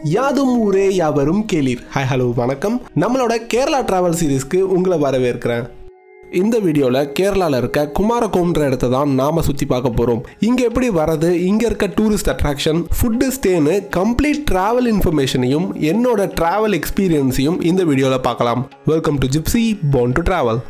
யாதும் ஊரே யாவரும் கேளீர் ஹாய் ஹலோ வணக்கம் நம்மளோட கேரளா டிராவல் சீரீஸ்க்கு உங்களை வரவேற்கிறேன் இந்த வீடியோவில் கேரளாவில் இருக்க குமாரகோம்ன்ற இடத்த தான் நாம் சுற்றி பார்க்க போகிறோம் இங்கே எப்படி வரது இங்கே இருக்க டூரிஸ்ட் அட்ராக்ஷன் ஃபுட்டு ஸ்டேன்னு கம்ப்ளீட் ட்ராவல் இன்ஃபர்மேஷனையும் என்னோட ட்ராவல் எக்ஸ்பீரியன்ஸையும் இந்த வீடியோவில் பார்க்கலாம் welcome to gypsy born to travel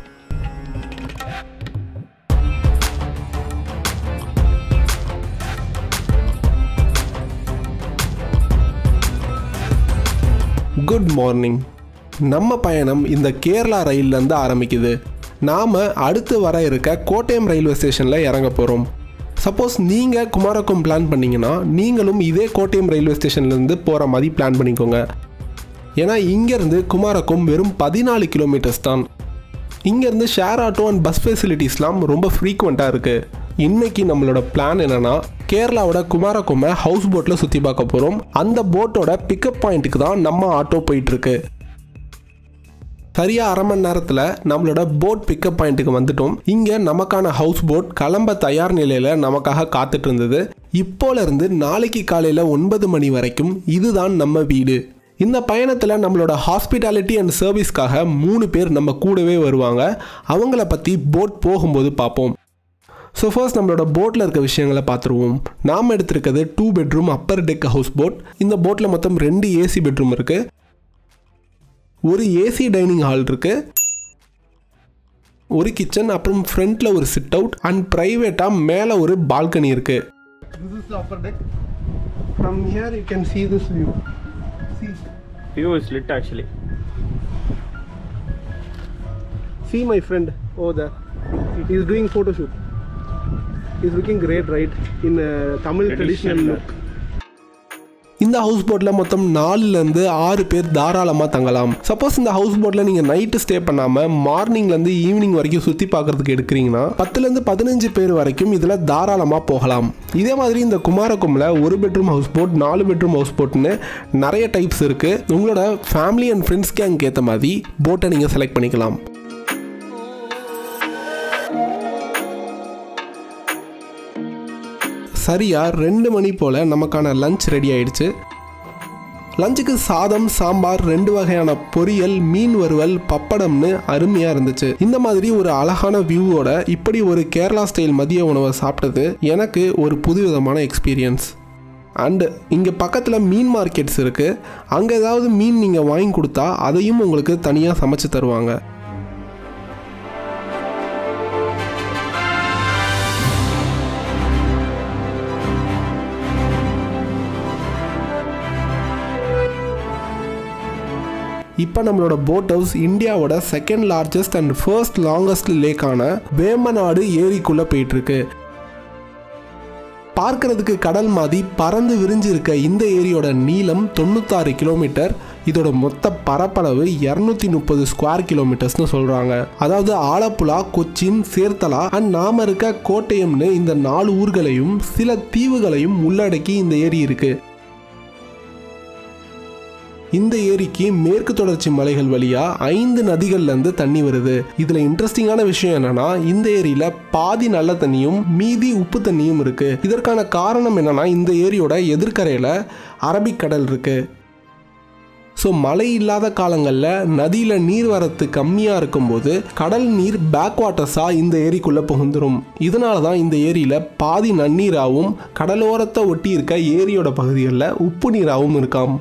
good morning நம்ம பயணம் இந்த கேரளா ரயில்லேருந்து ஆரம்பிக்குது நாம் அடுத்து வர இருக்க கோட்டயம் ரயில்வே ஸ்டேஷனில் இறங்க போகிறோம் சப்போஸ் நீங்கள் குமாரகம் பிளான் பண்ணீங்கன்னா நீங்களும் இதே கோட்டயம் ரயில்வே ஸ்டேஷன்லேருந்து போகிற மாதிரி பிளான் பண்ணிக்கோங்க ஏன்னா இங்கேருந்து குமாரகம் வெறும் பதினாலு கிலோமீட்டர்ஸ் தான் இங்கேருந்து ஷேர் ஆட்டோ அண்ட் பஸ் ஃபெசிலிட்டிஸ்லாம் ரொம்ப ஃப்ரீக்வெண்ட்டாக இருக்குது இன்னைக்கு நம்மளோட பிளான் என்னன்னா கேரளாவோட குமாரகோமை ஹவுஸ் போட்டில் சுற்றி பார்க்க போகிறோம் அந்த போட்டோட பிக்கப் பாயிண்ட்டுக்கு தான் நம்ம ஆட்டோ போயிட்டுருக்கு சரியா அரை மணி நேரத்தில் நம்மளோட போட் பிக்கப் பாயிண்ட்டுக்கு வந்துட்டோம் இங்கே நமக்கான ஹவுஸ் போட் கிளம்ப தயார் நிலையில் நமக்காக காத்துட்டு இருந்தது இப்போல இருந்து நாளைக்கு காலையில் ஒன்பது மணி வரைக்கும் இதுதான் நம்ம வீடு இந்த பயணத்தில் நம்மளோட ஹாஸ்பிட்டாலிட்டி அண்ட் சர்வீஸ்க்காக மூணு பேர் நம்ம கூடவே வருவாங்க அவங்கள பற்றி போட் போகும்போது பார்ப்போம் ஸோ ஃபர்ஸ்ட் நம்மளோட போட்டில் இருக்க விஷயங்களை பார்த்துருவோம் நாம் எடுத்திருக்கிறது two bedroom upper deck house boat இந்த போட்டில் மொத்தம் ரெண்டு ஏசி பெட்ரூம் இருக்குது ஒரு ஏசி டைனிங் ஹால் இருக்குது ஒரு கிச்சன் அப்புறம் ஃப்ரண்ட்டில் ஒரு சிட் அவுட் அண்ட் ப்ரைவேட்டாக மேலே ஒரு பால்கனி இருக்குது This is the upper deck. From here you can see this view. See, View is lit actually. see my friend over there. He is doing photo shoot. He's looking great, right? In a Tamil traditional Traditional look. இந்த house போட்டில் மொத்தம் நாலுலேருந்து ஆறு பேர் தாராளமாக தங்கலாம் suppose இந்த house போட்டில் நீங்கள் நைட்டு ஸ்டே பண்ணாமல் மார்னிங்லேருந்து ஈவினிங் வரைக்கும் சுற்றி பார்க்குறதுக்கு எடுக்கிறீங்கன்னா பத்துலேருந்து பதினஞ்சு பேர் வரைக்கும் இதில் தாராளமாக போகலாம் இதே மாதிரி இந்த குமாரகுமில் ஒரு பெட்ரூம் ஹவுஸ் போட் நாலு பெட்ரூம் ஹவுஸ் போட்னு நிறைய டைப்ஸ் இருக்குது உங்களோட ஃபேமிலி அண்ட் ஃப்ரெண்ட்ஸ் கேங்க்கு ஏற்ற மாதிரி போட்டை நீங்கள் செலக்ட் பண்ணிக்கலாம் சரியாக ரெண்டு மணி போல் நமக்கான லஞ்ச் ரெடி ஆயிடுச்சு லஞ்சுக்கு சாதம் சாம்பார் ரெண்டு வகையான பொரியல் மீன் வறுவல் பப்படம்னு அருமையாக இருந்துச்சு இந்த மாதிரி ஒரு அழகான வியூவோட இப்படி ஒரு கேரளா ஸ்டைல் மதிய உணவை சாப்பிட்டது எனக்கு ஒரு புதுவிதமான எக்ஸ்பீரியன்ஸ் அண்டு இங்கே பக்கத்தில் மீன் மார்க்கெட்ஸ் இருக்குது அங்கே ஏதாவது மீன் நீங்கள் வாங்கி கொடுத்தா அதையும் உங்களுக்கு தனியாக சமைச்சு தருவாங்க இப்போ நம்மளோட போட் ஹவுஸ் இந்தியாவோட second largest and first longest லேக்கான வேமநாடு ஏரிக்குள்ளே போயிட்டுருக்கு பார்க்கறதுக்கு கடல் மாதிரி பறந்து விரிஞ்சு இருக்க இந்த ஏரியோட நீளம் தொண்ணூத்தாறு கிலோமீட்டர் இதோட மொத்த பரப்பளவு இரநூத்தி முப்பது ஸ்கொயர் கிலோமீட்டர்ஸ்னு சொல்கிறாங்க அதாவது ஆலப்புழா கொச்சின் சேர்த்தலா அண்ட் நாம இருக்க கோட்டயம்னு இந்த நாலு ஊர்களையும் சில தீவுகளையும் உள்ளடக்கி இந்த ஏரி இருக்குது இந்த ஏரிக்கு மேற்கு தொடர்ச்சி மலைகள் வழியா ஐந்து நதிகள்ல இருந்து தண்ணி வருது இதுல இன்ட்ரெஸ்டிங்கான விஷயம் என்னன்னா இந்த ஏரியில பாதி நல்ல தண்ணியும் மீதி உப்பு தண்ணியும் இருக்கு இதற்கான காரணம் என்னன்னா இந்த ஏரியோட எதிர்க்கரையில அரபிக்கடல் இருக்கு ஸோ மழை இல்லாத காலங்களில் நதியில் நீர்வரத்து கம்மியாக இருக்கும்போது கடல் நீர் பேக் வாட்டர்ஸாக இந்த ஏரிக்குள்ளே புகுந்துரும் இதனால தான் இந்த ஏரியில் பாதி நன்னீராகவும் கடலோரத்தை ஒட்டி இருக்க ஏரியோட பகுதிகளில் உப்பு நீராகவும் இருக்காம்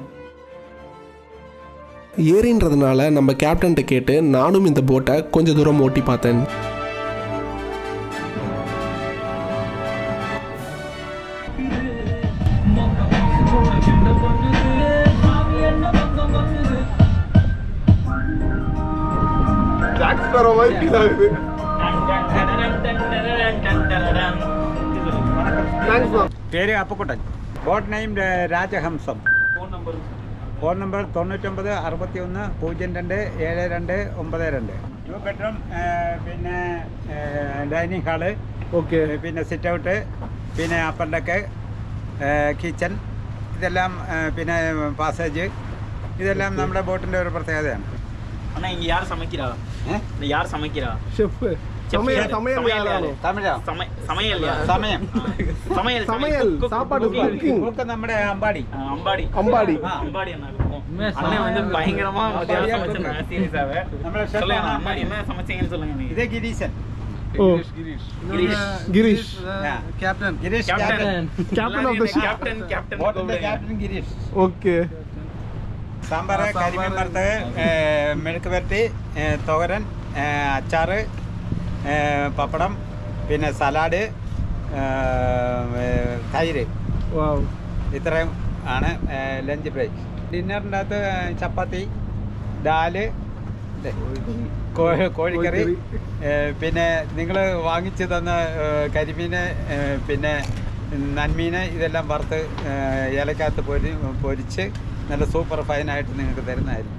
ஏரின்றதுனால நம்ம கேப்டன்ட்ட கேட்டு நானும் இந்த போட்டை கொஞ்சம் தூரம் ஓட்டி பார்த்தேன் പേര് Appakuttan boat name Rajahamsam phone number തൊണ്ണൂറ്റൊമ്പത് അറുപത്തി ഒന്ന് പൂജ്യം രണ്ട് ഏഴ് രണ്ട് ഒമ്പത് രണ്ട് ടു ബെഡ്റൂം പിന്നെ ഡൈനിങ് ഹാള് ഓക്കെ പിന്നെ സിറ്റ് ഔട്ട് പിന്നെ അപ്പർ ഡെക്ക് കിച്ചൺ ഇതെല്ലാം ഏ, പിന്നെ പാസേജ് ഇതെല്ലാം നമ്മുടെ ബോട്ടിൻ്റെ ഒരു പ്രത്യേകതയാണ് அண்ணா இங்க யார் சமைக்கிறா ഏ? இல்ல யார் சமைக்கிறா ஷெஃப் சமையல் சமையல் யாராണോ തമിഴോ സമയ സമയല്ല സമയം സമയൽ சமையல் சாப்பாடு cooking. കുക്ക് നമ്മുടെ അമ്പാടി അമ്പാടി அம்பாடி ആ, അമ്പാടി എന്നാ அண்ணன் வந்து பயங்கரமா மத்தியானம் சமைச்சிருந்தாங்க சீரியஸாவே നമ്മുടെ chef சொல்லுங்க ആണ് அம்பாடி என்ன சமைச்சீங்கன்னு சொல்லுங்க நீங்க ഇത് ഗിരീശൻ ஓ கிரீஷ் கிரீஷ் ആ. Girish captain Captain of the ship. Captain captain ബോട്ടിന്റെ ക്യാപ്റ്റൻ ഗിരീഷ് ஓகே സാമ്പാർ കരിമീൻ വറുത്തത് ഏ, മെഴുക്ക് വരട്ടി ഏ, തോരൻ ഏ, അച്ചാറ് ഏ, പപ്പടം പിന്നെ സലാഡ് ഏ, ഏ, തൈര് வாவ் ഇത്രയും ആണ് ലഞ്ച് ബ്രേക്ക് ഡിന്നറിൻ്റെ അകത്ത് ചപ്പാത്തി ദാല് ഇല്ലേ? കോ- കോഴിക്കറി ഏ, പിന്നെ നിങ്ങൾ വാങ്ങിച്ചു തന്ന ഏ, കരിമീന് ഏ, പിന്നെ നന്മീന് ഇതെല്ലാം വറുത്ത് ഏ, ഇലക്കകത്ത് പൊരി പൊരിച്ച് നല്ല സൂപ്പർ ഫൈനായിട്ട് നിങ്ങൾക്ക് തരുന്നതായിരിക്കും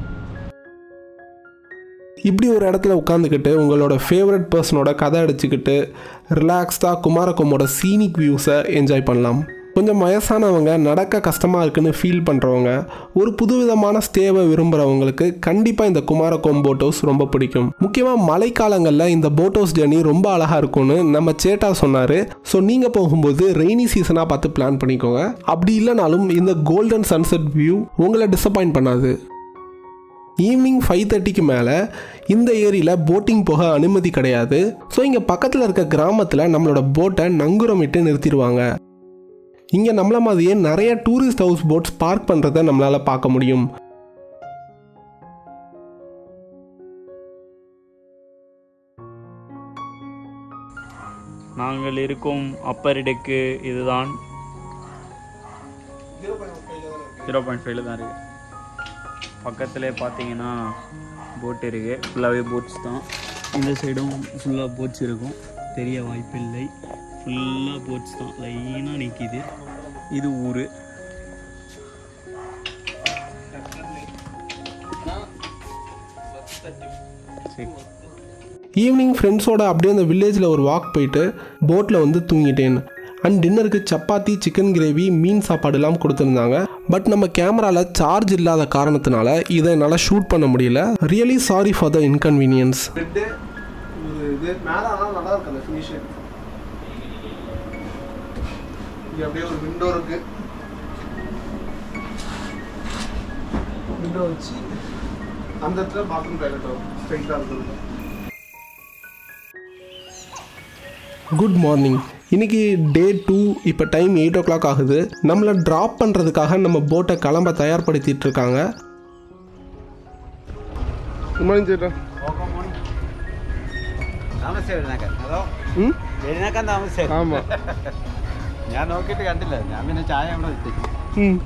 இப்படி ஒரு இடத்துல உட்காந்துக்கிட்டு உங்களோட ஃபேவரட் பர்சனோட கதை அடிச்சுக்கிட்டு ரிலாக்ஸ்டாக குமாரகோமோட சீனிக் வியூஸை என்ஜாய் பண்ணலாம் கொஞ்சம் வயசானவங்க நடக்க கஷ்டமாக இருக்குன்னு ஃபீல் பண்ணுறவங்க ஒரு புதுவிதமான ஸ்டேவை விரும்புகிறவங்களுக்கு கண்டிப்பாக இந்த குமாரகோம் போட் ஹவுஸ் ரொம்ப பிடிக்கும் முக்கியமாக மழைக்காலங்களில் இந்த போட் ஹவுஸ் ஜேர்னி ரொம்ப அழகாக இருக்கும்னு நம்ம சேட்டா சொன்னார் ஸோ நீங்கள் போகும்போது ரெய்னி சீசனாக பார்த்து பிளான் பண்ணிக்கோங்க அப்படி இல்லைனாலும் இந்த கோல்டன் சன்செட் வியூ உங்களை டிசப்பாயிண்ட் பண்ணாது ஈவினிங் ஃபைவ் தேர்ட்டிக்கு மேலே இந்த ஏரியில் போட்டிங் போக அனுமதி கிடையாது ஸோ இங்கே பக்கத்தில் இருக்க கிராமத்தில் நம்மளோட போட்டை நங்குரமிட்டு நிறுத்திடுவாங்க இங்கே நம்மள மாதிரியே நிறைய டூரிஸ்ட் ஹவுஸ் போட்ஸ் பார்க் பண்ணுறதை நம்மளால் பார்க்க முடியும் நாங்கள் இருக்கும் அப்பர் டெக்கு இதுதான் ஜீரோ பாயிண்ட் ஃபைவ்ல தான் இருக்கு பக்கத்துலேயே பார்த்தீங்கன்னா போட் இருக்கு ஃபுல்லாகவே போட்ஸ் தான் இந்த சைடும் ஃபுல்லாக போட்ஸ் இருக்கும் தெரிய வாய்ப்பில்லை ஃபுல்லாக போட்ஸ் தான் லைனாக நிற்கிது இது ஊர் சரி ஈவினிங் ஃப்ரெண்ட்ஸோட அப்படியே அந்த வில்லேஜில் ஒரு வாக் போயிட்டு போட்டில் வந்து தூங்கிட்டேன் அண்ட் டின்னருக்கு சப்பாத்தி சிக்கன் கிரேவி மீன் சாப்பாடுலாம் கொடுத்துருந்தாங்க பட் நம்ம கேமராவில் சார்ஜ் இல்லாத காரணத்தினால இதை என்னால் ஷூட் பண்ண முடியல really sorry for the inconvenience இது மேலே ஆனால் நல்லா இருக்கு அந்த ஃபினிஷிங் இங்கே அப்படியே ஒரு விண்டோ இருக்கு விண்டோ வச்சு அந்த இடத்துல பாத்ரூம் டாய்லெட் வரும் ஸ்ட்ரைட்டாக இருக்குது குட் மார்னிங் இன்னைக்கு டே டூ இப்போ டைம் எயிட் ஓ கிளாக் ஆகுது நம்மளை ட்ராப் பண்ணுறதுக்காக நம்ம போட்டை கிளம்ப தயார்படுத்திட்டு இருக்காங்க குட் மார்னிங் சேட்டா താമസം എഴുന്നേക്കാൻ അതോ ம் എഴുന്നേക്കാൻ താമസിച്ചു ஆமாம் ഞാൻ നോക്കിയിട്ട് കണ്ടില്ല ഞാൻ പിന്നെ ചായ അവിടെ എത്തിച്ചു ம்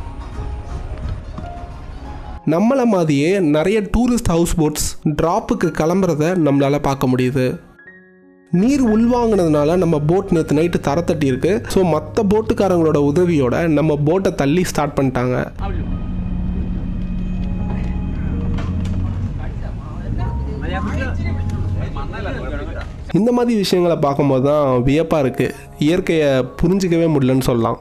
நம்மளை மாதிரியே நிறைய டூரிஸ்ட் ஹவுஸ் போட்ஸ் ட்ராப்புக்கு கிளம்புறத நம்மளால் பார்க்க முடியுது நீர் உள்வாங்கினதுனால நம்ம போட் நேற்று நைட்டு தர தட்டி இருக்கு ஸோ மற்ற போட்டுக்காரங்களோட உதவியோட நம்ம போட்டை தள்ளி ஸ்டார்ட் பண்ணிட்டாங்க இந்த மாதிரி விஷயங்களை பார்க்கும்போது தான் வியப்பாக இருக்குது இயற்கையை புரிஞ்சிக்கவே முடியலன்னு சொல்லலாம்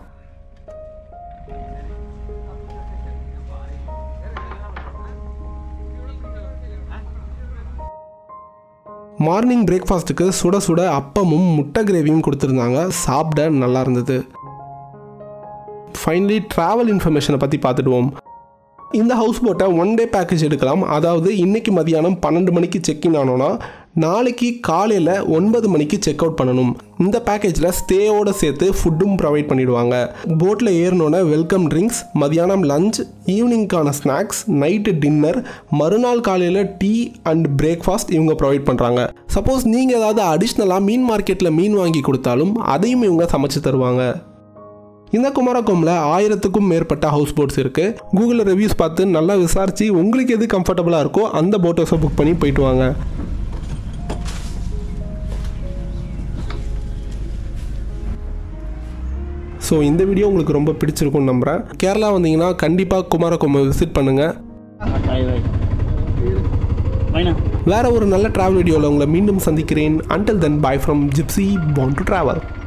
மார்னிங் பிரேக்ஃபாஸ்ட்டுக்கு சுட சுட அப்பமும் முட்டை கிரேவியும் கொடுத்துருந்தாங்க சாப்பிட நல்லா இருந்தது ஃபைனலி ட்ராவல் இன்ஃபர்மேஷனை பற்றி பார்த்துடுவோம் இந்த ஹவுஸ் போட்டை ஒன் டே பேக்கேஜ் எடுக்கலாம் அதாவது இன்னைக்கு மதியானம் பன்னெண்டு மணிக்கு செக்இன் ஆனோன்னா நாளைக்கு காலையில் ஒன்பது மணிக்கு செக் அவுட் பண்ணணும் இந்த பேக்கேஜில் ஸ்டேயோட சேர்த்து ஃபுட்டும் ப்ரொவைட் பண்ணிடுவாங்க போட்டில் ஏறினோன்னே வெல்கம் ட்ரிங்க்ஸ் மதியானம் லஞ்ச் ஈவினிங்க்கான ஸ்நாக்ஸ் நைட்டு டின்னர் மறுநாள் காலையில் டீ அண்ட் பிரேக்ஃபாஸ்ட் இவங்க ப்ரொவைட் பண்ணுறாங்க சப்போஸ் நீங்கள் ஏதாவது அடிஷ்னலாக மீன் மார்க்கெட்டில் மீன் வாங்கி கொடுத்தாலும் அதையும் இவங்க சமைச்சு தருவாங்க இந்த குமாரகோமில் ஆயிரத்துக்கும் மேற்பட்ட ஹவுஸ் போட்ஸ் இருக்குது கூகுளில் ரிவ்யூஸ் பார்த்து நல்லா விசாரித்து உங்களுக்கு எது கம்ஃபர்டபுளாக இருக்கோ அந்த போட் ஹவுஸை புக் பண்ணி போயிட்டு வாங்க ஸோ இந்த வீடியோ உங்களுக்கு ரொம்ப பிடிச்சிருக்கும்னு நம்புகிறேன் கேரளா வந்தீங்கன்னா கண்டிப்பாக குமாரகோமை விசிட் பண்ணுங்கள் பாய் பாய் வைனா வேற ஒரு நல்ல ட்ராவல் வீடியோவில் உங்களை மீண்டும் சந்திக்கிறேன் until then bye from gypsy பாண்ட் டு ட்ராவல்